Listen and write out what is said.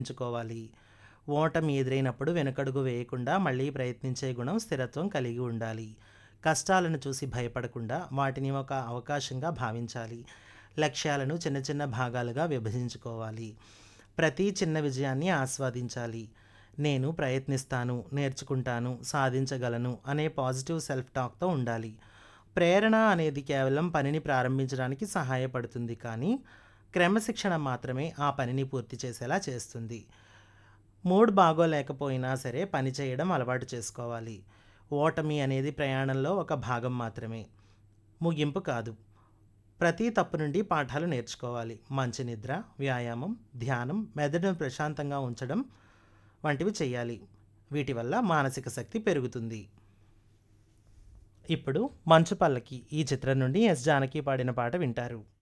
ఎంచుకోవాలి ఓటమి ఎదురైనప్పుడు వెనుకడుగు వేయకుండా మళ్ళీ ప్రయత్నించే గుణం స్థిరత్వం కలిగి ఉండాలి కష్టాలను చూసి భయపడకుండా వాటిని ఒక అవకాశంగా భావించాలి లక్ష్యాలను చిన్న చిన్న భాగాలుగా విభజించుకోవాలి ప్రతి చిన్న విజయాన్ని ఆస్వాదించాలి నేను ప్రయత్నిస్తాను నేర్చుకుంటాను సాధించగలను అనే పాజిటివ్ సెల్ఫ్ టాక్తో ఉండాలి ప్రేరణ అనేది కేవలం పనిని ప్రారంభించడానికి సహాయపడుతుంది కానీ క్రమశిక్షణ మాత్రమే ఆ పనిని పూర్తి చేసేలా చేస్తుంది మూడ్ బాగోలేకపోయినా సరే పని చేయడం అలవాటు చేసుకోవాలి ఓటమి అనేది ప్రయాణంలో ఒక భాగం మాత్రమే ముగింపు కాదు ప్రతి తప్పు నుండి పాఠాలు నేర్చుకోవాలి మంచి నిద్ర వ్యాయామం ధ్యానం మెదడును ప్రశాంతంగా ఉంచడం వంటివి చేయాలి వీటి వల్ల మానసిక శక్తి పెరుగుతుంది ఇప్పుడు మంచు పల్లకి ఈ చిత్రం నుండి ఎస్ జానకి పాడిన పాట వింటారు